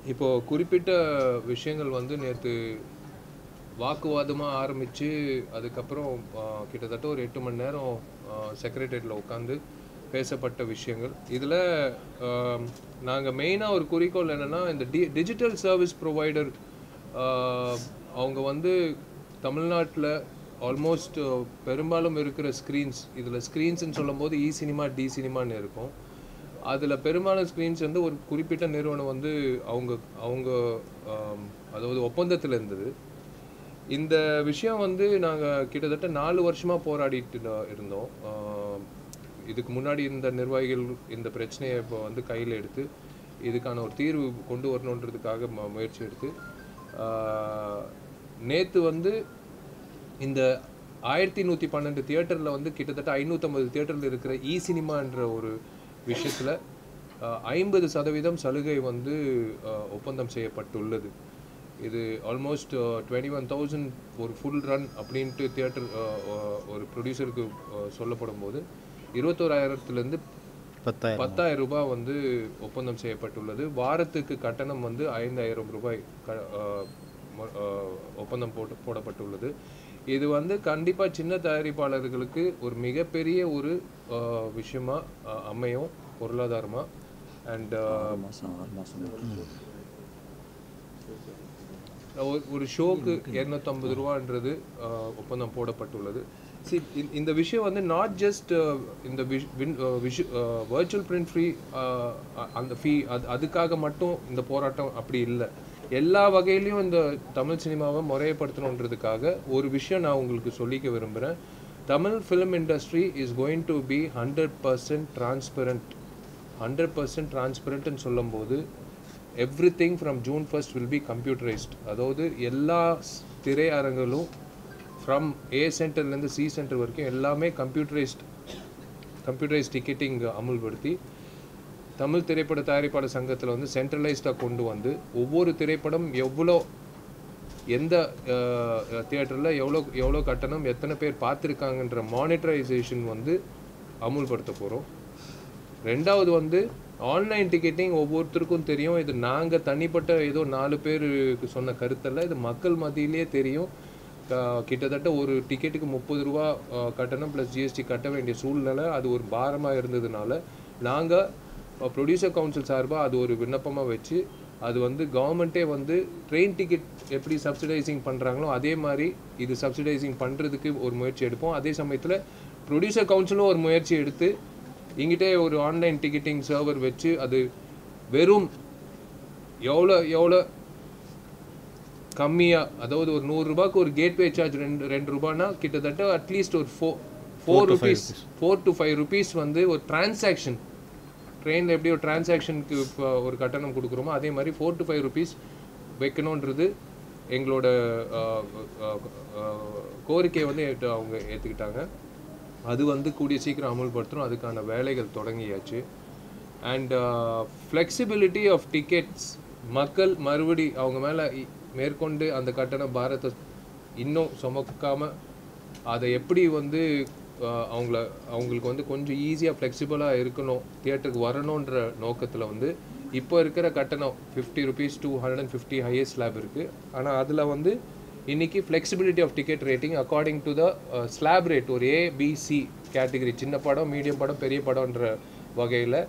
இப்போ குறிப்பிட்ட விஷயங்கள் வந்து நேற்று வாக்குவாதமாக ஆரம்பித்து அதுக்கப்புறம் ஆ, கிட்டத்தட்ட ஒரு எட்டு மணி நேரம் செக்ரட்டரியேட்டில் உட்காந்து பேசப்பட்ட விஷயங்கள் இதில் நாங்கள் மெயினாக ஒரு குறிக்கோள் என்னென்னா இந்த டி டிஜிட்டல் சர்வீஸ் ப்ரொவைடர் அவங்க வந்து தமிழ்நாட்டில் ஆல்மோஸ்ட் பெரும்பாலும் இருக்கிற ஸ்க்ரீன்ஸ் இதில் ஸ்க்ரீன்ஸ்னு சொல்லும்போது இ சினிமா டி சினிமான்னு இருக்கும் அதில் பெரும்பாலும் ஸ்க்ரீன்ஸ் வந்து ஒரு குறிப்பிட்ட நிறுவனம் வந்து அவங்க அவங்க ஆம், அதாவது ஒப்பந்தத்தில் இருந்தது இந்த விஷயம் வந்து நாங்கள் கிட்டத்தட்ட நாலு வருஷமாக போராடிட்டு தான் இருந்தோம் ஆம், இதுக்கு முன்னாடி இருந்த நிர்வாகிகள் இந்த பிரச்சனையை இப்போ வந்து கையில் எடுத்து இதுக்கான ஒரு தீர்வு கொண்டு வரணுன்றதுக்காக மு- முயற்சி எடுத்து நேற்று வந்து இந்த ஆயிரத்தி நூற்றி பன்னெண்டு தியேட்டரில் வந்து கிட்டத்தட்ட ஐநூற்றம்பது தியேட்டரில் இருக்கிற இ சினிமான்ற ஒரு விஷயத்தில் ஐம்பது சதவீதம் சலுகை வந்து ஆஹ், ஒப்பந்தம் செய்யப்பட்டுள்ளது இது ஆல்மோஸ்ட் டுவெண்ட்டி ஒன் தௌசண்ட் ஒரு ஃபுல் ரன் அப்படின்ட்டு தியேட்டர் ஒரு ப்ரொடியூசருக்கு சொல்லப்படும் போது இருபத்தோராயிரத்துலேருந்து பத்தாயிரம் பத்தாயிரம் ரூபாய் வந்து ஒப்பந்தம் செய்யப்பட்டுள்ளது வாரத்துக்கு கட்டணம் வந்து ஐந்தாயிரம் ரூபாய் க- ஆஹ் ம- ஆஹ் ஒப்பந்தம் போட்டு போடப்பட்டுள்ளது இது வந்து கண்டிப்பாக சின்ன தயாரிப்பாளர்களுக்கு ஒரு மிகப்பெரிய ஒரு ஆஹ் விஷயமா ஆஹ் அமையும் பொருளாதாரமாக அண்ட் மாதம் ஆறு மாதம் ஒரு ஒரு ஷோக்கு இரநூத்தம்பது ரூபான்றது ஆஹ், ஒப்பந்தம் போடப்பட்டுள்ளது சி இந்த விஷயம் வந்து நாட் ஜஸ்ட் இந்த வர்ச்சுவல் பிரிண்ட் ஃப்ரீ அந்த ஃபீ அது அதுக்காக மட்டும் இந்த போராட்டம் அப்படி இல்லை எல்லா வகையிலையும் இந்த தமிழ் சினிமாவை முறையப்படுத்தணுன்றதுக்காக ஒரு விஷயம் நான் உங்களுக்கு சொல்லிக்க விரும்புகிறேன் Tamil film industry is going to be hundred percent transparent hundred percent டிரான்ஸ்பரண்ட்னு சொல்லும்போது everything from June first will be computerised அதாவது எல்லா ஸ்- திரையரங்களும் ஃப்ரம் ஏ சென்டர்லேருந்து சி சென்டர் வரைக்கும் எல்லாமே கம்ப்யூட்டரைஸ்ட் கம்ப்யூட்டரைஸ்ட் டிக்கெட்டிங் அமுல்படுத்தி தமிழ் திரைப்பட தயாரிப்பாளர் சங்கத்தில் வந்து சென்ட்ரலைஸ்டாக கொண்டு வந்து ஒவ்வொரு திரைப்படம் எவ்வளோ எந்த தியேட்டரில் எவ்வளோ எவ்வளோ கட்டணம் எத்தனை பேர் பார்த்துருக்காங்கன்ற மானிட்டரைசேஷன் வந்து அமுல்படுத்த போகிறோம் ரெண்டாவது வந்து ஆன்லைன் டிக்கெட்டிங் ஒவ்வொருத்தருக்கும் தெரியும் இது நாங்கள் தனிப்பட்ட ஏதோ நாலு பேருக்கு சொன்ன கருத்தல்ல இது மக்கள் மத்தியிலே தெரியும் க- கிட்டத்தட்ட ஒரு டிக்கெட்டுக்கு முப்பது ரூபா அஹ், கட்டணம் ப்ளஸ் ஜிஎஸ்டி கட்ட வேண்டிய சூழ்நிலை அது ஒரு பாரமாக இருந்ததுனால நாங்கள் ப்ரொடியூசர் கவுன்சில் சார்பாக அது ஒரு விண்ணப்பமாக வச்சு அது வந்து கவர்மெண்ட்டே வந்து ட்ரெயின் டிக்கெட் எப்படி சப்சிடைசிங் பண்ணுறாங்களோ அதே மாதிரி இது சப்சிடைசிங் பண்ணுறதுக்கு ஒரு முயற்சி எடுப்போம் அதே சமயத்தில் ப்ரொடியூசர் கவுன்சிலும் ஒரு முயற்சி எடுத்து இங்கிட்டே ஒரு ஆன்லைன் டிக்கெட்டிங் சர்வர் வச்சு அது வெறும் எவ்வளோ எவ்வளோ கம்மியாக அதாவது ஒரு நூறு ரூபாய்க்கு ஒரு கேட்வே சார்ஜ் ரெண்டு ரெண்டு ரூபானா கிட்டத்தட்ட அட்லீஸ்ட் ஒரு ஃபோ four rupees four to five rupees வந்து ஒரு டிரான்சாக்ஷன் ட்ரெயினில் எப்படி ஒரு டிரான்சாக்ஷனுக்கு இப்போ ஒரு கட்டணம் கொடுக்குறோமோ அதே மாதிரி ஃபோர் டு ஃபைவ் ருபீஸ் வைக்கணுன்றது எங்களோட ஆஹ், ஆஹ், ஆஹ், கோரிக்கையை வந்து ஏற்று அவங்க ஏற்றுக்கிட்டாங்க அது வந்து கூடிய சீக்கிரம் அமுல்படுத்துகிறோம் அதுக்கான வேலைகள் தொடங்கியாச்சு அண்ட் ஃப்ளெக்சிபிலிட்டி ஆஃப் டிக்கெட்ஸ் மக்கள் மறுபடி அவங்க மேலே மேற்கொண்டு அந்த கட்டண பாரத்தை இன்னும் சுமக்காம அதை எப்படி வந்து ஆஹ், அவங்கள அவங்களுக்கு வந்து கொஞ்சம் ஈஸியாக ஃப்ளெக்சிபிளாக இருக்கணும் தியேட்டருக்கு வரணுன்ற நோக்கத்தில் வந்து இப்போ இருக்கிற கட்டணம் fifty rupees two hundred and fifty highest slab இருக்குது ஆனால் அதில் வந்து இன்னைக்கு flexibility of ticket rating according to the slab rate ஒரு ஏ பிசி கேட்டகரி சின்ன படம் மீடியம் படம் பெரிய படம்ன்ற வகையில்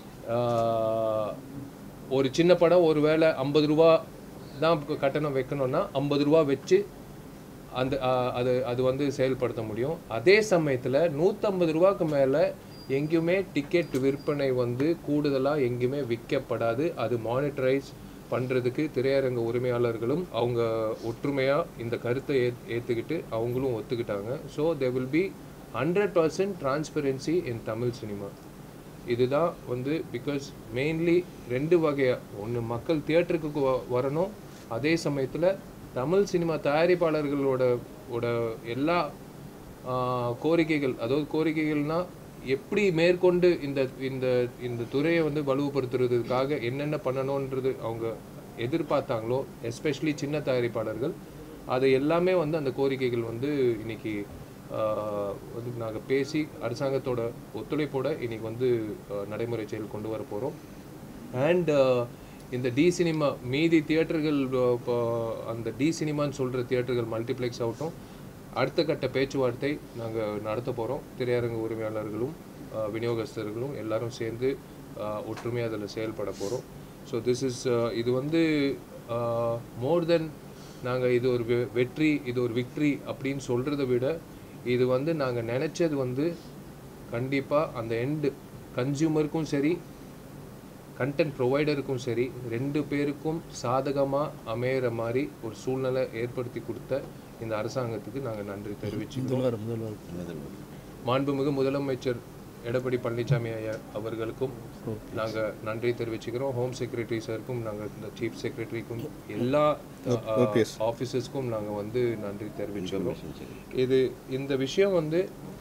ஒரு சின்ன படம் ஒரு வேளை ஐம்பது ரூபா தான் கட்டணம் வைக்கணும்னா ஐம்பது ரூபா வச்சு அந்த ஆஹ், அது அது வந்து செயல்படுத்த முடியும் அதே சமயத்தில் நூற்றம்பது ரூபாய்க்கு மேலே எங்கேயுமே டிக்கெட் விற்பனை வந்து கூடுதலாக எங்கேயுமே விற்கப்படாது அது மானிட்டரைஸ் பண்ணுறதுக்கு திரையரங்க உரிமையாளர்களும் அவங்க ஒற்றுமையாக இந்த கருத்தை ஏ ஏற்றுக்கிட்டு அவங்களும் ஒத்துக்கிட்டாங்க so they will be hundred percent transparency in Tamil cinema இதுதான் வந்து பிகாஸ் மெயின்லி ரெண்டு வகையாக ஒன்று மக்கள் தியேட்டருக்கு வ- வரணும் அதே சமயத்தில் தமிழ் சினிமா தயாரிப்பாளர்களோட ஓட எல்லா ஆஹ், கோரிக்கைகள் அதாவது கோரிக்கைகள்னா எப்படி மேற்கொண்டு இந்த இந்த இந்த துறையை வந்து வலுவுபடுத்துறதுக்காக என்னென்ன பண்ணணுன்றது அவங்க எதிர்பார்த்தாங்களோ எஸ்பெஷலி சின்ன தயாரிப்பாளர்கள் அது எல்லாமே வந்து அந்த கோரிக்கைகள் வந்து இன்னைக்கு ஆஹ், வந்து நாங்கள் பேசி அரசாங்கத்தோட ஒத்துழைப்போட இன்னைக்கு வந்து ஆஹ், நடைமுறை செயல் கொண்டு வர போகிறோம் அண்ட் இந்த டி சினிமா மீதி தியேட்டர்கள் இப்போ அந்த டி சினிமான்னு சொல்கிற தியேட்டர்கள் மல்டிப்ளெக்ஸ் ஆகட்டும் அடுத்த கட்ட பேச்சுவார்த்தை நாங்கள் நடத்த போகிறோம் திரையரங்கு உரிமையாளர்களும் அஹ், விநியோகஸ்தர்களும் எல்லாரும் சேர்ந்து ஒற்றுமையாக அதில் செயல்பட போகிறோம் ஸோ திஸ் இஸ் இது வந்து மோர் தென் நாங்கள் இது ஒரு வெ- வெற்றி இது ஒரு விக்ட்ரி அப்படின்னு சொல்கிறத விட இது வந்து நாங்கள் நினச்சது வந்து கண்டிப்பாக அந்த எண்டு கன்சியூமருக்கும் சரி கண்டென்ட் ப்ரொவைடருக்கும் சரி ரெண்டு பேருக்கும் சாதகமாக அமையிற மாதிரி ஒரு சூழ்நிலை ஏற்படுத்தி கொடுத்த இந்த அரசாங்கத்துக்கு நாங்கள் நன்றி தெரிவிச்சுக்கிறோம் முதல்வர் முதல்வர் மாண்புமிகு முதலமைச்சர் எடப்பாடி பழனிசாமி ஐயா அவர்களுக்கும் நாங்கள் நன்றி தெரிவிச்சுக்கிறோம் ஹோம் செக்ரட்டரி சாருக்கும் நாங்கள் இந்த சீஃப் செக்ரட்டரிக்கும் எல்லா ஆஃபீஸர்ஸ்க்கும் நாங்கள் வந்து நன்றி தெரிவிச்சுக்கிறோம் இது இந்த விஷயம் வந்து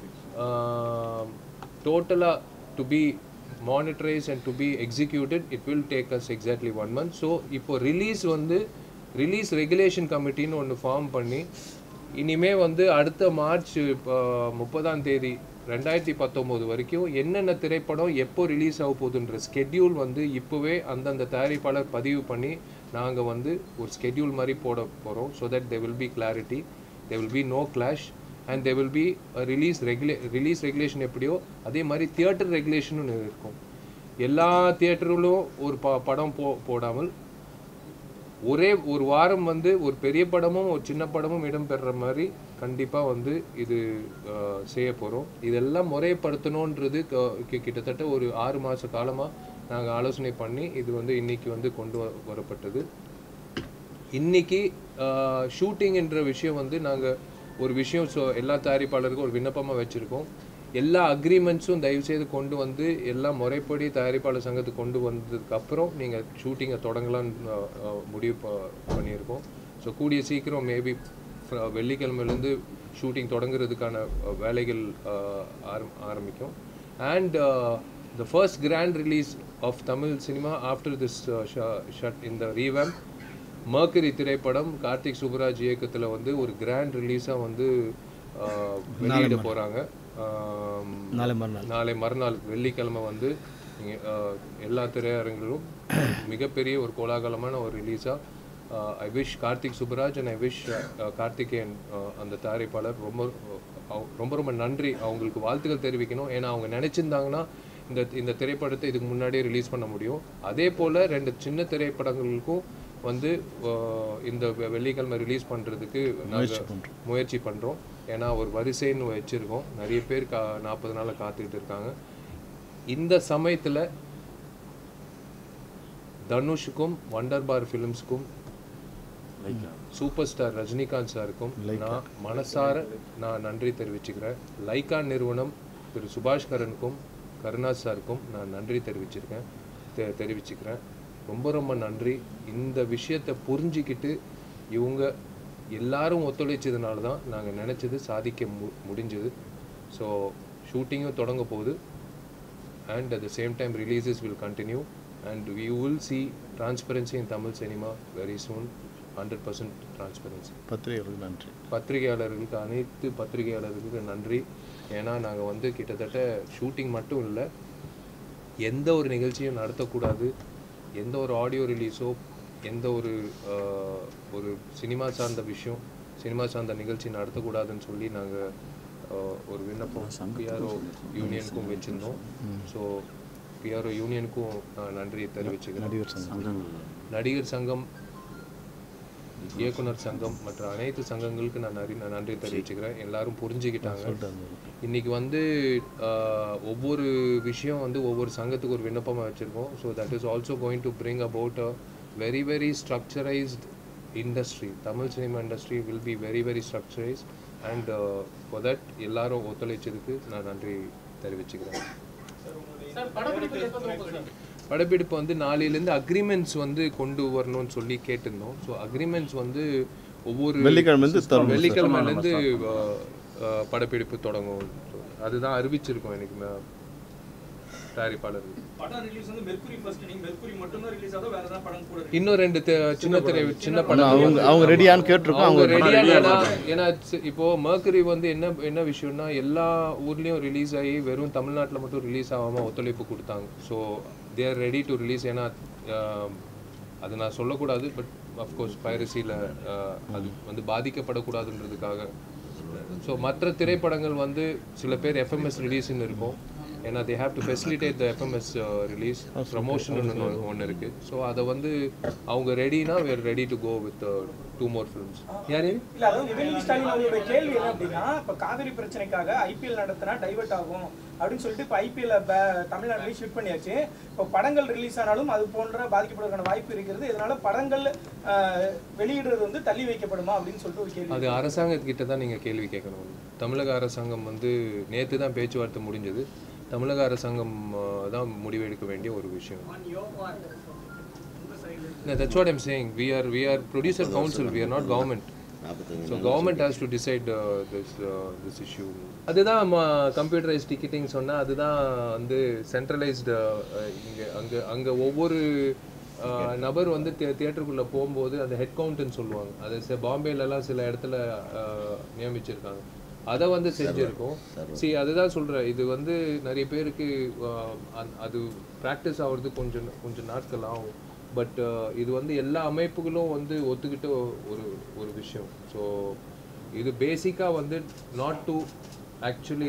டோட்டலாக to be monitorised and to be executed it will take us exactly one month so இப்போ ரிலீஸ் வந்து ரிலீஸ் ரெகுலேஷன் கமிட்டின்னு ஒன்று ஃபார்ம் பண்ணி இனிமே வந்து அடுத்த மார்ச் முப்பதாம் தேதி ரெண்டாயிரத்தி பத்தொம்போது வரைக்கும் என்னென்ன திரைப்படம் எப்போ ரிலீஸ் ஆக போகுதுன்ற ஸ்கெட்யூல் வந்து இப்போவே அந்தந்த தயாரிப்பாளர் பதிவு பண்ணி நாங்கள் வந்து ஒரு ஸ்கெட்யூல் மாதிரி போட போகிறோம் so that they will be clarity they will be no clash and they will be release ரெகுலே ரிலீஸ் ரெகுலேஷன் எப்படியோ அதே மாதிரி தியேட்டர் ரெகுலேஷனும் இருக்கும் எல்லா தியேட்டர்களும் ஒரு ப படம் போ போடாமல் ஒரே ஒரு வாரம் வந்து ஒரு பெரிய படமும் ஒரு சின்ன படமும் இடம்பெறுற மாதிரி கண்டிப்பாக வந்து இது அஹ், செய்ய போகிறோம் இதெல்லாம் முறைப்படுத்தணுன்றது க- கி- கிட்டத்தட்ட ஒரு ஆறு மாத காலமாக நாங்கள் ஆலோசனை பண்ணி இது வந்து இன்னைக்கு வந்து கொண்டு வ- வரப்பட்டது இன்னைக்கு ஷூட்டிங் என்ற விஷயம் வந்து நாங்கள் ஒரு விஷயம் ஸோ எல்லா தயாரிப்பாளருக்கும் ஒரு விண்ணப்பமாக வச்சுருக்கோம் எல்லா அக்ரிமெண்ட்ஸும் தயவுசெய்து கொண்டு வந்து எல்லாம் முறைப்படி தயாரிப்பாளர் சங்கத்துக்கு கொண்டு வந்ததுக்கு அப்புறம் நீங்கள் ஷூட்டிங்கை தொடங்கலாம்னு அஹ், அஹ், முடிவு ப- பண்ணியிருக்கோம் ஸோ கூடிய சீக்கிரம் மேபி வெள்ளிக்கிழமையிலேருந்து ஷூட்டிங் தொடங்குறதுக்கான அஹ், வேலைகள் அஹ், ஆரம் ஆரம்பிக்கும் and the first grand release of Tamil cinema after this shut இந்த ரீவேம் மர்க்கரி திரைப்படம் கார்த்திக் சுப்ராஜ் இயக்கத்தில் வந்து ஒரு கிராண்ட் ரிலீஸாக வந்து அஹ், வெளியிட போகிறாங்க நாளை மறுநாள் நாளை மறுநாள் வெள்ளிக்கிழமை வந்து இங்க, அஹ், எல்லா திரையரங்கிலும் மிகப்பெரிய ஒரு கோலாகலமான ஒரு ரிலீஸாக I wish Karthik Subbaraj and I wish Karthikeyan அஹ், அந்த தயாரிப்பாளர் ரொம்ப அஹ், ரொம்ப ரொம்ப நன்றி அவங்களுக்கு வாழ்த்துக்கள் தெரிவிக்கணும் ஏன்னா அவங்க நினச்சிருந்தாங்கன்னா இந்த இந்த திரைப்படத்தை இதுக்கு முன்னாடியே ரிலீஸ் பண்ண முடியும் அதே போல் ரெண்டு சின்ன திரைப்படங்களுக்கும் வந்து அஹ், இந்த வெ- வெள்ளிக்கிழமை ரிலீஸ் பண்ணுறதுக்கு நாங்கள் முயற்சி பண்ணுறோம் ஏன்னா ஒரு வரிசைன்னு வச்சுருக்கோம் நிறைய பேர் கா நாற்பது நாளில் காத்துக்கிட்டு இருக்காங்க இந்த சமயத்தில் தனுஷுக்கும் வண்டர் பார் ஃபிலிம்ஸ்க்கும் சூப்பர் ஸ்டார் ரஜினிகாந்த் சாருக்கும் நான் மனசார நான் நன்றி தெரிவிச்சுக்கிறேன் லைகா நிறுவனம் திரு சுபாஷ் கரனுக்கும் கருணாஸ் சாருக்கும் நான் நன்றி தெரிவிச்சிருக்கேன் தெ தெரிவிச்சுக்கிறேன் ரொம்ப ரொம்ப நன்றி இந்த விஷயத்தை புரிஞ்சிக்கிட்டு இவங்க எல்லாரும் ஒத்துழைச்சதுனால தான் நாங்கள் நினச்சது சாதிக்க மு முடிஞ்சது ஸோ ஷூட்டிங்கும் தொடங்க போகுது and at the same time releases will continue and we will see transparency in Tamil cinema very soon 100% transparency பத்திரிகைகளுக்கு நன்றி பத்திரிகையாளர்களுக்கு அனைத்து பத்திரிகையாளர்களுக்கு நன்றி ஏன்னா நாங்கள் வந்து கிட்டத்தட்ட ஷூட்டிங் மட்டும் இல்லை எந்த ஒரு நிகழ்ச்சியும் நடத்தக்கூடாது எந்த ஒரு ஆடியோ ரிலீஸோ எந்த ஒரு ஆஹ், ஒரு சினிமா சார்ந்த விஷயம் சினிமா சார்ந்த நிகழ்ச்சி நடத்தக்கூடாதுன்னு சொல்லி நாங்கள் ஒரு விண்ணப்பம் பிஆர்ஓ யூனியனுக்கும் வச்சுருந்தோம் ஸோ பிஆர்ஓ யூனியனுக்கும் நான் நன்றி தெரிவிச்சுக்கிறேன் நடிகர் சங்கம் நடிகர் சங்கம் இயக்குனர் சங்கம் மற்ற அனைத்து சங்கங்களுக்கு நான் நன்றி நான் நன்றி தெரிவிச்சுக்கிறேன் எல்லாரும் புரிஞ்சுக்கிட்டாங்க இன்னைக்கு வந்து ஆஹ், ஒவ்வொரு விஷயம் வந்து ஒவ்வொரு சங்கத்துக்கு ஒரு விண்ணப்பமாக வச்சுருக்கோம் so that is also going to bring about a very very structurised industry Tamil cinema industry will be very very structurised and for that எல்லாரும் ஒத்துழைச்சதுக்கு நான் நன்றி தெரிவிச்சுக்கிறேன் படப்பிடிப்பு வந்து நாளையிலேருந்து அக்ரிமெண்ட்ஸ் வந்து கொண்டு வரணும்னு சொல்லி கேட்டிருந்தோம் ஸோ அக்ரிமெண்ட்ஸ் வந்து ஒவ்வொரு வெள்ளிக்கிழமைலேருந்து தரணும் வெள்ளிக்கிழமைலேருந்து அஹ், அஹ், படப்பிடிப்பு தொடங்கும் அதுதான் அறிவிச்சிருக்கோம் எனக்கு ம- தயாரிப்பாளர்கள் படம் ரிலீஸ் வந்து மெர்க்குரி ஃபர்ஸ்ட் நீங்க மெர்க்குரி மட்டும் தான் ரிலீஸ் ஆகுதோ வேற ஏதாவது படம் கூட இன்னும் ரெண்டு தி- சின்ன திரை சின்ன படம் அவங்க அவங்க ரெடியான்னு கேட்டிருக்கோம் அவங்க அவங்க ரெடியா ஏன்னா ஏன்னா சி- இப்போ மர்க்கரி வந்து என்ன என்ன விஷயம்னா எல்லா ஊர்லயும் ரிலீஸ் ஆகி வெறும் தமிழ்நாட்டுல மட்டும் ரிலீஸ் ஆகாம ஒத்துழைப்பு கொடுத்தாங்க so there ready to release ஏன்னா அது நான் சொல்லக்கூடாது பட் அஃப்கோர்ஸ் பைரசியில் அது வந்து பாதிக்கப்படக்கூடாதுன்றதுக்காக ஸோ மற்ற திரைப்படங்கள் வந்து சில பேர் எஃப்எம்எஸ் ரிலீஸ்னு இருக்கும் ஏன்னா they have to facilitate the FMS release promotion ஒன்று இருக்குது ஸோ அதை வந்து அவங்க ரெடினா were ready to go with two more films யார் யார் இல்ல அதாவது உதயநிதி ஸ்டாலின் அவங்களுடைய கேள்வி என்ன அப்படின்னா இப்ப காவிரி பிரச்சனைக்காக ஐபிஎல் நடத்தினா டைவர்ட் ஆகும் அப்படின்னு சொல்லிட்டு இப்ப ஐபிஎல் தமிழ்நாட்டிலேயே ஷிஃப்ட் பண்ணியாச்சு இப்போ படங்கள் ரிலீஸ் ஆனாலும் அது போன்ற பாதிக்கப்படுவதற்கான வாய்ப்பு இருக்கிறது இதனால படங்கள் அஹ், வெளியிடுறது வந்து தள்ளி வைக்கப்படுமா அப்படின்னு சொல்லிட்டு ஒரு கேள்வி அது அரசாங்கத்துக்கிட்ட தான் நீங்கள் கேள்வி கேட்கணும் தமிழக அரசாங்கம் வந்து நேற்று தான் பேச்சுவார்த்தை முடிஞ்சது தமிழக அரசாங்கம் அஹ், தான் முடிவெடுக்க வேண்டிய ஒரு விஷயம் No, that's what I'm saying. We are we are producer council. We are not government. So government has to decide uh, this uh, this issue. அதுதான் கம்ப்யூட்டரைஸ் டிக்கெட்டிங் சொன்னா அதுதான் வந்து சென்ட்ரலைஸ்டு இங்கே அங்கே அங்கே ஒவ்வொரு அஹ், நபர் வந்து தியேட்டருக்குள்ளே போகும்போது அந்த ஹெட் கவுண்ட்னு சொல்லுவாங்க அது ச- பாம்பேலலாம் சில இடத்துல அஹ், நியமிச்சிருக்காங்க அதை வந்து செஞ்சுருக்கோம் சரி அதுதான் சொல்கிறேன் இது வந்து நிறைய பேருக்கு அஹ், அந்த- அது ப்ராக்டிஸ் ஆகிறது கொஞ்சம் கொஞ்சம் நாட்கள் ஆகும் பட் இது வந்து எல்லா அமைப்புகளும் வந்து ஒத்துக்கிட்ட ஒரு ஒரு விஷயம் ஸோ இது பேசிக்காக வந்து நாட் டு ஆக்சுவலி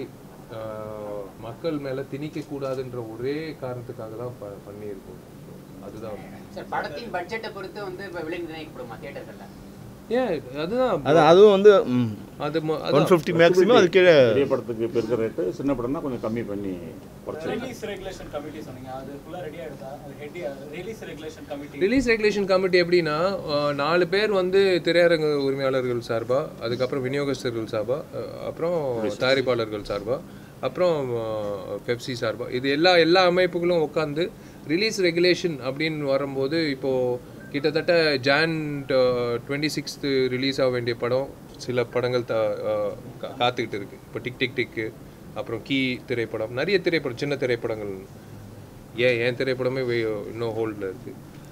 மக்கள் மேலே திணிக்க கூடாதுன்ற ஒரே காரணத்துக்காக தான் ப பண்ணியிருக்கோம் அதுதான் சார் படத்தின் பட்ஜெட்டை பொறுத்து வந்து இப்போ விலை நிர்ணயிக்கப்படுமா தியேட்டர்களில் ஏன் அதுதான் அது அதுவும் வந்து அது ம- ஒன் அதான் ஃபிஃப்டி மேக்ஸிமம் அது கீழே பெரிய படத்துக்கு இப்போ இருக்கிற ரேட்டு சின்ன படம்னா கொஞ்சம் கம்மி பண்ணி குறைச்சிருக்கேன் ரிலீஸ் ரெகுலேஷன் கமிட்டி சொன்னீங்க அது ஃபுல்லாக ரெடி ஆகிடுதா அது head release regulation committee release regulation committee எப்படின்னா அஹ், நாலு பேர் வந்து திரையரங்கு உரிமையாளர்கள் சார்பா அதுக்கப்புறம் விநியோகஸ்தர்கள் சார்பா அஹ், அப்புறம் தயாரிப்பாளர்கள் சார்பா அப்புறம் பெப்சி சார்பா இது எல்லா எல்லா அமைப்புகளும் உட்காந்து ரிலீஸ் ரெகுலேஷன் அப்படின்னு வரும்போது இப்போது கிட்டத்தட்ட ஜான் டுவெண்ட்டி சிக்ஸ்த்து ரிலீஸ் ஆக வேண்டிய படம் சில படங்கள் த அஹ், கா- காத்துக்கிட்டு இருக்கு இப்போ டிக் டிக் டிக்கு அப்புறம் கீ திரைப்படம் நிறைய திரைப்படம் சின்ன திரைப்படங்கள் ஏன் என் திரைப்படமே வே- இன்னும் ஹோல்டில் இருக்கு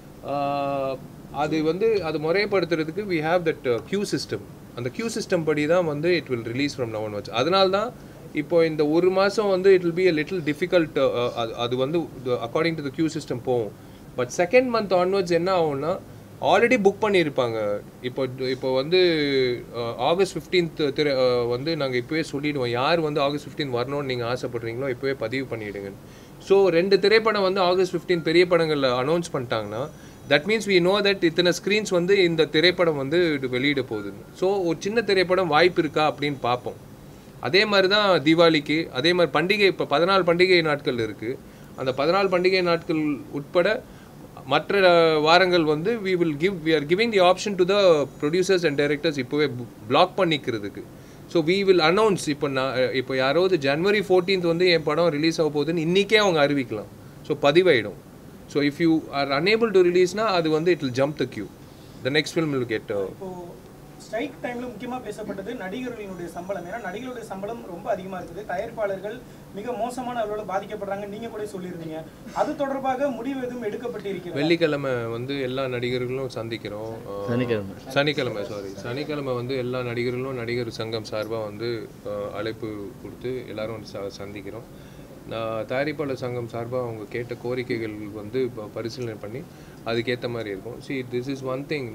ஆஹ் அது வந்து அது முறைப்படுத்துறதுக்கு we have that queue system அந்த கியூ சிஸ்டம் படி தான் வந்து இட் வில் ரிலீஸ் ஃப்ரம் நவன் வச்சு அதனால தான் இப்போ இந்த ஒரு மாதம் வந்து it will be a little difficult அது அது வந்து according to the queue system போகும் பட் செகண்ட் மந்த் ஆன்வர்ட்ஸ் என்ன ஆகும்னா ஆல்ரெடி புக் பண்ணியிருப்பாங்க இப்போ இப்போ வந்து ஆகஸ்ட் ஃபிஃப்டீன்த் திரை அஹ், வந்து நாங்கள் இப்போவே சொல்லிடுவோம் யார் வந்து ஆகஸ்ட் 15 வரணும்னு நீங்கள் ஆசைப்படுறீங்களோ இப்போவே பதிவு பண்ணிவிடுங்க ஸோ ரெண்டு திரைப்படம் வந்து ஆகஸ்ட் 15 பெரிய படங்களில் அனௌன்ஸ் பண்ணிட்டாங்கன்னா that means we know that இத்தனை ஸ்க்ரீன்ஸ் வந்து இந்த திரைப்படம் வந்து இது வெளியிட போகுதுன்னு ஸோ ஒரு சின்ன திரைப்படம் வாய்ப்பு இருக்கா அப்படின்னு பார்ப்போம் அதே மாதிரி தான் தீபாவளிக்கு அதே மாதிரி பண்டிகை இப்போ பதினாலு பண்டிகை நாட்கள் இருக்குது அந்த பதினாலு பண்டிகை நாட்கள் உட்பட மற்ற வாரங்கள் வந்து we will give we are giving the option to the producers and directors இப்போவே பிளாக் பண்ணிக்கிறதுக்கு ஸோ வி வில் அனௌன்ஸ் இப்போ நான் இப்போ யாராவது ஜனவரி 14th வந்து என் படம் ரிலீஸ் ஆக போகுதுன்னு இன்றைக்கே அவங்க அறிவிக்கலாம் ஸோ பதிவாயிடும் so if you are unable to ரிலீஸ்னா அது வந்து it will jump the queue the next film will get இப்போ ஸ்ட்ரைக் டைம்ல முக்கியமா பேசப்பட்டது நடிகர்களினுடைய சம்பளம் ஏன்னா நடிகர்களுடைய சம்பளம் ரொம்ப அதிகமா இருக்குது தயாரிப்பாளர்கள் மிக மோசமான அளவில் பாதிக்கப்படுறாங்க நீங்க கூட சொல்லியிருந்தீங்க அது தொடர்பாக முடிவு எதுவும் எடுக்கப்பட்டிருக்கிறது வெள்ளிக்கிழமை வந்து எல்லா நடிகர்களும் சந்திக்கிறோம் அஹ், சனிக்கிழமை. சனிக்கிழமை சாரி சனிக்கிழமை வந்து எல்லா நடிகர்களும் நடிகர் சங்கம் சார்பாக வந்து அஹ், அழைப்பு கொடுத்து எல்லாரும் வந்து ச- சந்திக்கிறோம் நான் தயாரிப்பாளர் சங்கம் சார்பாக அவங்க கேட்ட கோரிக்கைகள் வந்து இப்போ பரிசீலனை பண்ணி அதுக்கேற்ற மாதிரி இருக்கும் see this is one thing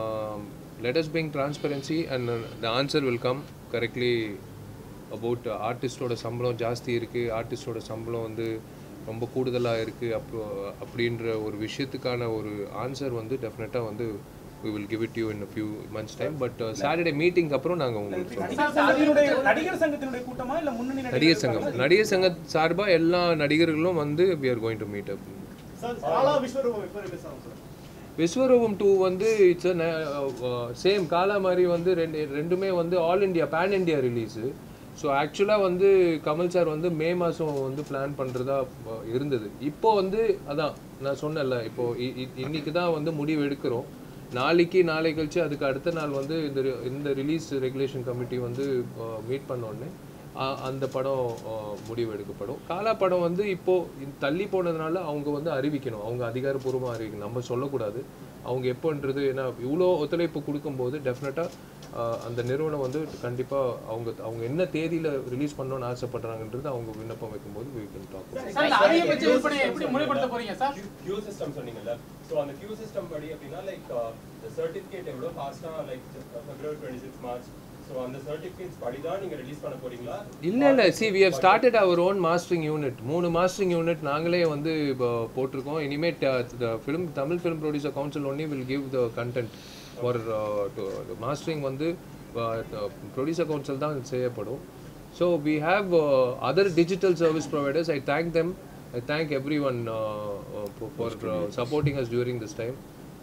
let us bring transparency and the answer will come correctly about ஆர்டிஸ்டோட சம்பளம் ஜாஸ்தி இருக்குது ஆர்டிஸ்டோட சம்பளம் வந்து ரொம்ப கூடுதலாக இருக்குது அப்போ அப்படின்ற ஒரு விஷயத்துக்கான ஒரு ஆன்சர் வந்து டெஃபினட்டாக வந்து we will give it to you in a few months time but Saturday meeting அப்புறம் நாங்கள் உங்களுக்கு சொல்றோம் நடிகர் சங்கத்தினுடைய நடிகர் சங்கத்தினுடைய கூட்டமா இல்ல முன்னணி நடிகர் சங்கம் நடிகர் சங்க சார்பாக எல்லா நடிகர்களும் வந்து we are going to meet up sir Kaala Vishwaroopam எப்போ ரிலீஸ் ஆகும் சார் விஸ்வரூபம் டூ வந்து இட்ஸ் சேம் காலா மாதிரி வந்து ரெண்டு ரெண்டுமே வந்து all India pan India release so ஆக்சுவலாக வந்து கமல் சார் வந்து மே மாதம் வந்து பிளான் பண்ணுறதா இருந்தது இப்போ வந்து அதான் நான் சொன்னேன்ல இப்போ இ- இ- இன்னைக்கு தான் வந்து முடிவு எடுக்கிறோம் நாளைக்கு நாளை கழிச்சு அதுக்கு அடுத்த நாள் வந்து இந்த re- இந்த ரிலீஸ் ரெகுலேஷன் கமிட்டி வந்து மீட் பண்ண உடனே அ- அந்த படம் அஹ், முடிவு எடுக்கப்படும் காலா படம் வந்து இப்போ இந்த தள்ளி போனதுனால அவங்க வந்து அறிவிக்கணும் அவங்க அதிகாரப்பூர்வமாக அறிவிக்கணும் நம்ம சொல்லக்கூடாது அவங்க எப்போன்றது ஏன்னா இவ்வளோ ஒத்துழைப்பு கொடுக்கும்போது டெஃபினட்டாக அந்த நிறுவனம் வந்து கண்டிப்பாக அவங்க அவங்க என்ன தேதியில் ரிலீஸ் பண்ணணும்னு ஆசைப்படுறாங்கன்றது அவங்க விண்ணப்பம் வைக்கும்போது we can talk about it. Sir இந்த அதிகபட்ச விற்பனையை எப்படி முறைப்படுத்த போறீங்க சார் கியூ சிஸ்டம் சொன்னீங்கல்ல ஸோ அந்த கியூ சிஸ்டம் படி அப்படின்னா லைக் சர்டிஃபிகேட் எவ்வளோ ஃபாஸ்ட்டாக like February twenty six March so அந்த சர்டிஃபிகேட்ஸ் படி தான் நீங்கள் ரிலீஸ் பண்ண போறீங்களா இல்ல இல்ல see we have started our own mastering unit மூணு மாஸ்டரிங் யூனிட் நாங்களே வந்து இப்போ போட்டிருக்கோம் இனிமே film Tamil film producer council only will give the content for mastering வந்து ப்ரொடியூசர் கவுன்சில் தான் செய்யப்படும் so we have other digital service providers I thank them I thank everyone for supporting us during this time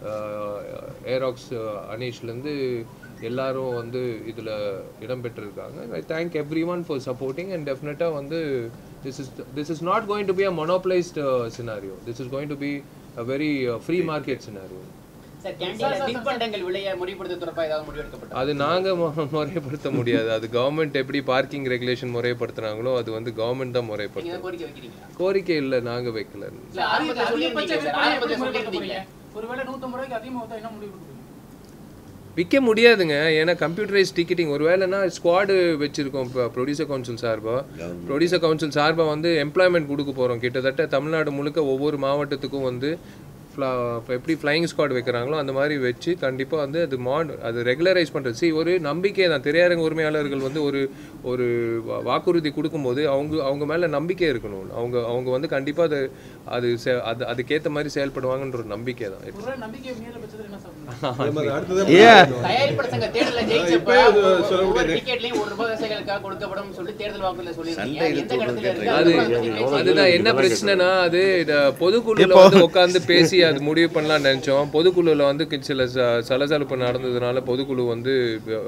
ஏராக்ஸ் அனீஷ்லேருந்து எல்லாரும் வந்து இதில் இடம்பெற்றிருக்காங்க I thank everyone for supporting and டெஃபினட்டாக வந்து this is this is not going to be a monopolised scenario this is going to be a very free market scenario sir கேண்டீன்ல தின்பண்டங்கள் விலையை முறைப்படுத்த தொடர்பாக ஏதாவது முடிவெடுக்கப்பட்டது அது நாங்கள் முறைப்படுத்த முடியாது அது கவர்மெண்ட் எப்படி பார்க்கிங் ரெகுலேஷன் முறைப்படுத்துனாங்களோ அது வந்து கவர்மெண்ட் தான் நீங்க முறைப்படுத்தும் ஏதாவது கோரிக்கை வைக்கிறீங்களா கோரிக்கை இல்லை நாங்கள் வைக்கல இல்ல ஆரம்பத்துல அதிகபட்ச சொல்லியிருந்தீங்க சார் விற்பனையை ஆரம்பத்துல எப்படி முறைப்படுத்த சொல்லியிருந்தீங்க போறீங்க ஒருவேளை நூத்தம்பது ரூபாய்க்கு அதிகமாக வந்தா என்ன முடிவு கொடுப்பீங்க விற்க முடியாதுங்க ஏன்னா கம்ப்யூட்டரைஸ் டிக்கெட்டிங் ஒரு வேலைனா ஸ்குவாடு வச்சுருக்கோம் இப்போ ப்ரொடியூசர் கவுன்சில் சார்பாக ப்ரொடியூசர் கவுன்சில் சார்பாக வந்து எம்ப்ளாய்மெண்ட் கொடுக்க போகிறோம் கிட்டத்தட்ட தமிழ்நாடு முழுக்க ஒவ்வொரு மாவட்டத்துக்கும் வந்து ஃப்ளா இப்போ எப்படி ஃப்ளைங் ஸ்குவாட் வைக்கிறாங்களோ அந்த மாதிரி வச்சு கண்டிப்பாக வந்து அது மாட் அது ரெகுலரைஸ் பண்ணுறது see ஒரு நம்பிக்கை தான் திரையரங்க உரிமையாளர்கள் வந்து ஒரு ஒரு வா- வாக்குறுதி கொடுக்கும்போது அவங்க அவங்க மேலே நம்பிக்கை இருக்கணும் அவங்க அவங்க வந்து கண்டிப்பாக அது அது செ- அது அதுக்கேற்ற மாதிரி செயல்படுவாங்கன்ற ஒரு நம்பிக்கை தான் ஒருவேளை நம்பிக்கை மீறல பட்சத்தில் என்ன சார் ஏன் தயாரிப்பாளர் சங்க தேர்தல ஜெயிச்சப்ப ஒவ்வொரு டிக்கெட்லயும் ஒரு ரூபாய் விவசாயிகளுக்காக கொடுக்கப்படும் சொல்லி தேர்தல் வாக்குல சொல்லியிருக்கீங்க எந்த கடத்துல இருக்கு அது அதை பத்தி பேசி- அதுதான் என்ன பிரச்சனைனா அது இந்த பொதுக்குழுல வந்து உட்காந்து பேசி அது முடிவு பண்ணலாம்னு நினைச்சோம் பொதுக்குழுல வந்து கி- சில ச- சலசலப்பு நடந்ததுனால பொதுக்குழு வந்து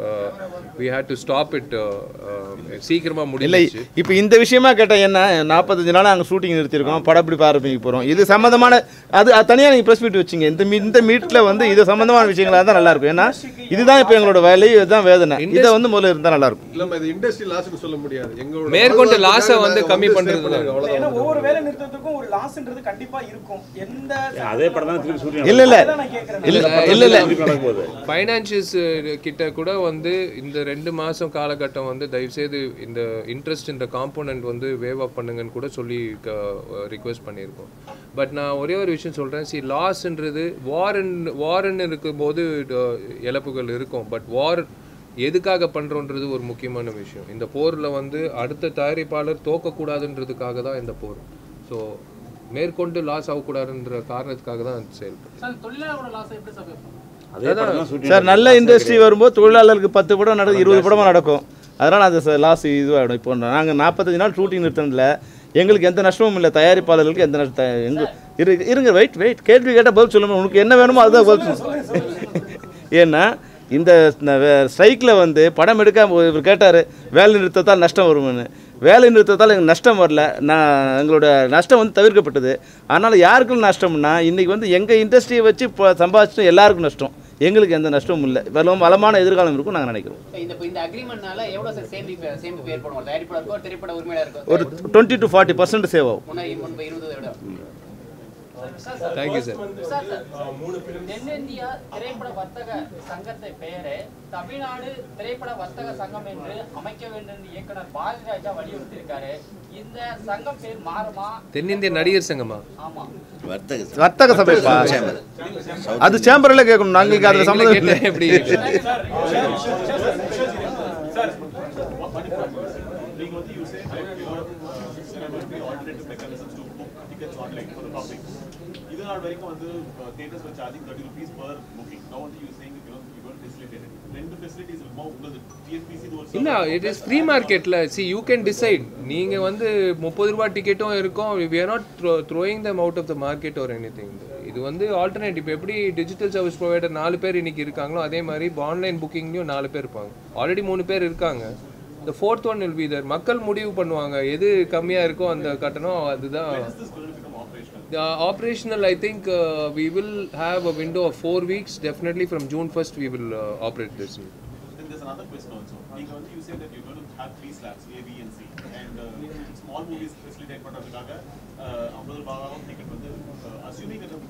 we had to stop it சீக்கிரமா இல்லை முடியல இப்போ இந்த விஷயமா கேட்டால் என்ன நாற்பத்தஞ்சு நாள் அங்கே ஷூட்டிங் நிறுத்திருக்கோம் படப்பிடிப்பு ஆரம்பிக்க போகிறோம் இது சம்மந்தமான அது அது தனியாக நீங்கள் ப்ரெஸ் மீட் வச்சிங்க இந்த மீ இந்த மீட்டில் வந்து இது சம்மந்தமான விஷயங்களாக தான் நல்லா இருக்கும் ஏன்னா இதுதான் இப்போ எங்களோட வேலை இதுதான் வேதனை இதை வந்து முதல்ல இருந்தால் நல்லா இருக்கும் இல்ல இது இண்டஸ்ட்ரி லாஸ்னு சொல்ல முடியாது எங்களோட மேற்கொண்டு வாழ்வாதாரத்துக்காக loss-அ வந்து நாங்க கம்மி வந்து பண்றது save பண்ணிருக்கோம், ஏன்னா அவ்வளவுதான் ஒவ்வொரு வேலை நிறுத்தத்துக்கும் ஒரு லாஸ்ன்றது கண்டிப்பா இருக்கும் எந்த அதே படம் தான் திருப்பி ஷூட்டிங் இல்லை இல்லை அதான் நான் கேட்கறேன் இல்லை இல்லை இல்லை நடக்கும்போது ஃபைனான்சியல்ஸ் கிட்ட கூட வந்து இந்த ரெண்டு மாசம் காலகட்டம் வந்து தயவுசெய்து இந்த இன்ட்ரெஸ்ட் இந்த காம்போனன்ட் வந்து வேவ் ஆஃப் பண்ணுங்கன்னு கூட சொல்லி ரிக்வெஸ்ட் பண்ணியிருக்கோம் பட் நான் ஒரே ஒரு விஷயம் சொல்கிறேன் சி லாஸ்ன்றது வாரன் வாரன் இருக்கும்போது அஹ், இழப்புகள் இருக்கும் பட் வார் எதுக்காக பண்ணுறோன்றது ஒரு முக்கியமான விஷயம் இந்த போரில் வந்து அடுத்த தயாரிப்பாளர் தோக்கக்கூடாதுன்றதுக்காக தான் இந்த போர் ஸோ மேற்கொண்டு லாஸ் ஆகக்கூடாதுன்ற காரணத்துக்காக தான் அது செயல்படும் சார் தொழிலாளரோட லாஸை எப்படி சார் பேசணும் அதே படம் தான் ஷூட்டிங் சார் நல்ல இண்டஸ்ட்ரி வரும்போது தொழிலாளருக்கு பத்து படம் நடக்கும் இருபது படமாக நடக்கும் அதனால் அது லாஸ் இதுவாகிடும் இப்போ நாங்கள் நாற்பத்தஞ்சு நாள் ஷூட்டிங் நிறுத்தினதில் எங்களுக்கு எந்த நஷ்டமும் இல்லை தயாரிப்பாளர்களுக்கு எந்த நஷ்ட எங்க இரு இருங்க வெயிட் வெயிட் கேள்வி கேட்டால் பதில் சொல்லுங்க உனக்கு என்ன வேணுமோ அதுதான் பதில் சொல்லு ஏன்னா இந்த ஸ்ட்ரைக்கில் வந்து படம் எடுக்காம இவர் கேட்டார் வேலை நிறுத்தத்தால் நஷ்டம் வரும்னு வேலை நிறுத்தத்தால் எங்களுக்கு நஷ்டம் வரல நான் எங்களோட நஷ்டம் வந்து தவிர்க்கப்பட்டது அதனால் யாருக்கும் நஷ்டம்னா இன்றைக்கி வந்து எங்கள் இண்டஸ்ட்ரியை வச்சு இப்போ சம்பாதிச்சிட்டு எல்லாருக்கும் நஷ்டம் எங்களுக்கு எந்த நஷ்டமும் இல்லை வளம் வளமான எதிர்காலம் இருக்கும் நாங்கள் நினைக்கிறோம் இந்த இந்த அக்ரிமெண்ட்னால எவ்வளவு சார் சேமிப்பு சேமிப்பு ஏற்படும் ஒரு தயாரிப்பாளருக்கோ திரைப்பட உரிமையாளருக்கோ ஒரு twenty to forty percent save ஆகும் முன்னாடி முன்பு இருந்ததை விட தேங்க்யூ சார் சார் சார் தென்னிந்தியா திரைப்பட வர்த்தக சங்கத்தை பெயரை தமிழ்நாடு திரைப்பட வர்த்தக சங்கம் என்று அமைக்க வேண்டும் என்று இயக்குனர் பாரதிராஜா வலியுறுத்தியிருக்காரு இந்த சங்கம் பேர் மாறுமா தென்னிந்திய நடிகர் சங்கமா ஆமா வர்த்தக சபைப்பா அது சேம்பரில் கேட்கணும் நாங்களுக்கு அதில் எங்களை சம்மந்தம் இல்லை கேட்டா எப்படி நீங்க வந்து you say alternative mechanisms to book tickets online for the public இது நாள் வரைக்கும் வந்து theatres were charging 30 rupees per booking now வந்து you saying you know you don't facilitate it ரெண்டு ஃபெசிலிட்டிஸ் இருக்குமா உங்களுக்கு டிஎஸ்பிசி இது ஒரு இல்ல இட் இஸ் ஃப்ரீ மார்க்கெட்ல சி யூ கேன் டிசைட் நீங்க வந்து முப்பது ரூபாய் டிக்கெட்டும் இருக்கும் we are not throwing them out of the market ஒரு எனி இது வந்து ஆல்டர்னேட் இப்போ எப்படி டிஜிட்டல் சர்வீஸ் ப்ரொவைடர் நாலு பேர் இன்னைக்கு இருக்காங்களோ அதே மாதிரி இப்போ ஆன்லைன் புக்கிங்லையும் நாலு பேர் இருப்பாங்க ஆல்ரெடி மூணு பேர் இருக்காங்க இந்த fourth one will be there மக்கள் முடிவு பண்ணுவாங்க எது கம்மியா இருக்கோ அந்த கட்டணம் அதுதான் The operational, I think uh, we will have a window of four weeks. Definitely from June 1st, we will uh, operate this. Then there's another question also. நீங்க வந்து you say that you're going to have three slabs, A, B and C. And uh, small movies facilitate பண்றதுக்காக uh, 50 ரூபாய் ticket வந்து uh, assuming that the, the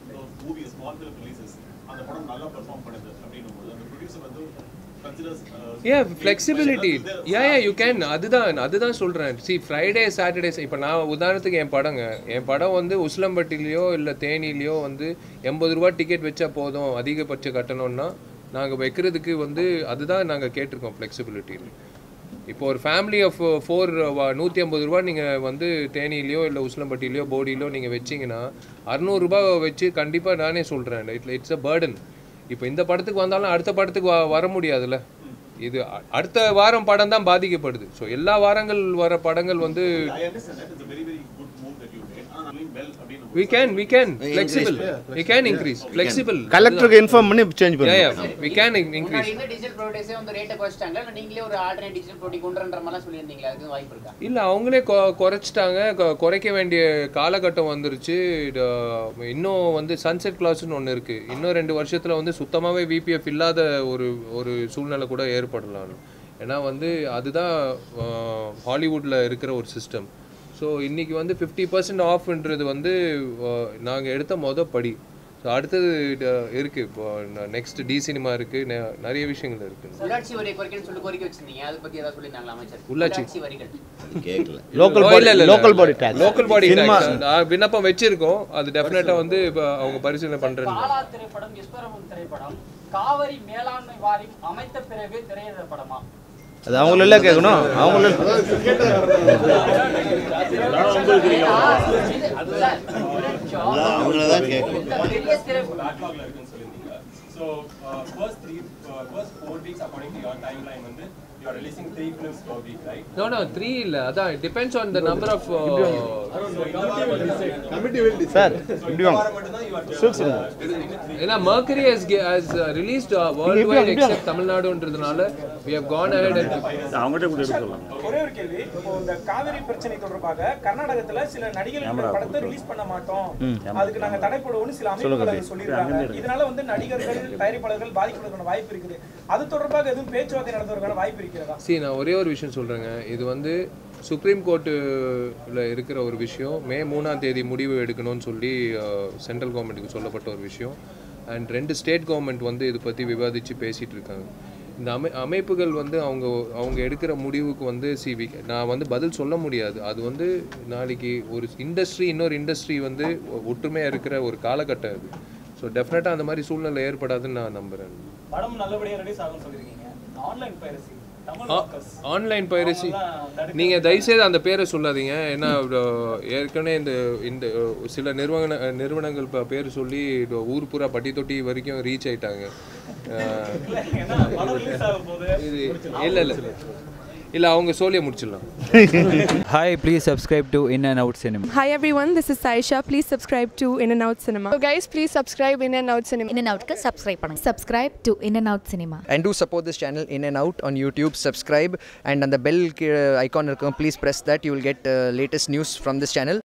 movie small film releases அந்த படம் நல்லா perform பண்ணுது அப்படின்னும் போது அந்த ப்ரொடியூசர் வந்து considers, uh, a flexibility yeah yeah you can அதுதான் அதுதான் சொல்கிறேன் சி ஃப்ரைடே சாட்டர்டேஸ் இப்போ நான் உதாரணத்துக்கு என் படங்க என் படம் வந்து உஸ்லம்பட்டிலேயோ இல்லை தேனிலேயோ வந்து எண்பது ரூபா டிக்கெட் வச்சா போதும் அதிகபட்ச கட்டணம்னா நாங்கள் வைக்கிறதுக்கு வந்து அதுதான் நாங்கள் கேட்டிருக்கோம் ஃப்ளெக்சிபிலிட்டி இப்போ ஒரு ஃபேமிலி ஆஃப் ஃபோர் நூற்றி ஐம்பது ரூபா நீங்கள் வந்து தேனியிலையோ இல்லை உஸ்லம்பட்டிலையோ போடியிலையோ நீங்கள் வச்சிங்கன்னா அறநூறுபா வச்சு கண்டிப்பாக நானே சொல்கிறேன் இட்ஸ் இட்ஸ் அ பேர்டன் இப்போ இந்த படத்துக்கு வந்தாலும் அடுத்த படத்துக்கு வ- வர முடியாதுல்ல இது அ- அடுத்த வாரம் படம் தான் பாதிக்கப்படுது ஸோ எல்லா வாரங்கள் வர படங்கள் வந்து I understand that it's a very very good move that you made ஆனா doing well அப்படின்னு we can we can flexible we can increase flexible கலெக்டருக்கு இன்ஃபார்ம் பண்ணி சேஞ்ச் yeah yeah பண்ணுவோம் we can முன்னாடி increase இருந்த டிஜிட்டல் ப்ரோடக்ட்ஸே வந்து ரேட்டை குறைச்சிட்டாங்க இல்லை நீங்களே ஒரு ஆல்டர்னேட் டிஜிட்டல் ப்ரோடி கொண்டுன்ற மாதிரிலாம் சொல்லியிருந்தீங்களா அதுக்கு வாய்ப்பு இருக்கா இல்லை அவங்களே கொ குறைச்சிட்டாங்க கொ- குறைக்க வேண்டிய காலகட்டம் வந்துருச்சு இது, இன்னும் வந்து சன்செட் கிளாஸ்னு ஒன்று இருக்குது இன்னும் ரெண்டு வருஷத்தில் வந்து சுத்தமாகவே விபிஎஃப் இல்லாத ஒரு ஒரு சூழ்நிலை கூட ஏற்படலாம் ஏன்னா வந்து அதுதான் ஹாலிவுட்டில் இருக்கிற ஒரு சிஸ்டம் ஸோ இன்றைக்கி வந்து ஃபிஃப்டி பர்சன்ட் ஆஃப்ன்றது வந்து நாங்கள் எடுத்த மொதல் படி ஸோ அடுத்தது இது இருக்கு இப்போ நெக்ஸ்ட் டி சினிமா இருக்கு நெ- நிறைய விஷயங்கள் இருக்கு உள்ளாட்சி வரி குறைக்கணும்னு சொல்லி கோரிக்கை வச்சிருந்தீங்க அதை பத்தி ஏதாவது சொல்லியிருந்தாங்களா அமைச்சர் உள்ளாட்சி. வரிகள் கேட்கல லோக்கல் ஓ, பாடி இல்ல, இல்ல, இல்ல. Local body tax local body cinema விண்ணப்பம் வச்சிருக்கோம் அது டெஃபினட்டா வந்து இப்போ அவங்க பரிசீலனை பண்றேன் காலா திரைப்படம் விஸ்வரூபம் திரைப்படம் காவிரி மேலாண்மை வாரியம் அமைத்த பிறகு திரையிட படமா அது அவங்கள கேட்கணும் அவங்கள அவங்கள தான் கேட்கணும் பெரிய திரைப்படம் பேக்லாக்ல இருக்குன்னு சொல்லியிருந்தீங்க so first three first four weeks according to your timeline வந்து you are releasing three films per week right no no three இல்ல அதான் depends on the number of committee will decide. சார் இப்படி வாங்க வாரம் மட்டும் தான் யூ ஆர் ஷூட் சொல்லுங்க ஏன்னா Mercury has ge- has uh, released uh, worldwide except தமிழ்நாடுன்றதுனால we have gone ahead and அவங்ககிட்ட கூட எடுக்க சொல்லலாம் ஒரே ஒரு கேள்வி இப்போ இந்த காவிரி பிரச்சனை தொடர்பாக கர்நாடகத்துல சில நடிகர்கள் படத்தை ரிலீஸ் பண்ண மாட்டோம் அதுக்கு நாங்க தடை போடுவோம்னு சில அமைப்புகள் சொல்லியிருக்காங்க இதனால வந்து நடிகர்கள் தயாரிப்பாளர்கள் பாதிக்கப்படுவதற்கான வாய்ப்பு இருக்குது அது தொடர்பாக எதுவும் பேச்சுவார்த்தை நடத்துவதற்கான வாய்ப்பு இருக்கிறதா see நான் ஒரே ஒரு விஷயம் சொல்றேங்க இது வந்து சுப்ரீம் கோர்ட்டுல இருக்கிற ஒரு விஷயம் மே மூணாம் தேதி முடிவு எடுக்கணும்னு சொல்லி சென்ட்ரல் கவர்மெண்ட்டுக்கு சொல்லப்பட்ட ஒரு விஷயம் அண்ட் ரெண்டு ஸ்டேட் கவர்மெண்ட் வந்து இது பற்றி விவாதித்து பேசிகிட்டு இருக்காங்க இந்த அமை அமைப்புகள் வந்து அவங்க அவங்க எடுக்கிற முடிவுக்கு வந்து சிவி நான் வந்து பதில் சொல்ல முடியாது அது வந்து நாளைக்கு ஒரு இண்டஸ்ட்ரி இன்னொரு இண்டஸ்ட்ரி வந்து ஒ- ஒற்றுமையா இருக்கிற ஒரு காலகட்டம் இது ஸோ டெஃபினட்டாக அந்த மாதிரி சூழ்நிலை ஏற்படாதுன்னு நான் நம்புகிறேன் படம் நல்லபடியா ரிலீஸ் ஆகும்னு சொல்லிருக்கீங்க ஆன்லைன் பைரசி தமிழ் வாக்கர்ஸ் ஆன்லைன் பைரசி அவங்கெல்லாம் தடுக்க- நீங்கள் தயவுசெய்து அந்த பேரை சொல்லாதீங்க ஏன்னா அஹ், ஏற்கனவே இந்த இந்த அஹ், சில நிறுவன நிறுவனங்கள் ப- பேர் சொல்லி இது ஊர் பூரா பட்டி தொட்டி வரைக்கும் ரீச் ஆயிட்டாங்க அஹ், ஏன்னா படம் ரிலீஸ் ஆக போகுது இது இல்லை இல்லை இல்லை அவங்க சொல்லியே முடிச்சிடலாம் Hi, please subscribe to In and Out Cinema. Hi everyone, this is Saisha. Please subscribe to In and Out Cinema. So guys, please subscribe In and Out Cinema. In and Outக்கு subscribe பண்ணுங்க subscribe to In and Out Cinema and do support this channel in and out on youtube subscribe and on the bell ki- icon இருக்கும், please press that you will get uh, latest news from this channel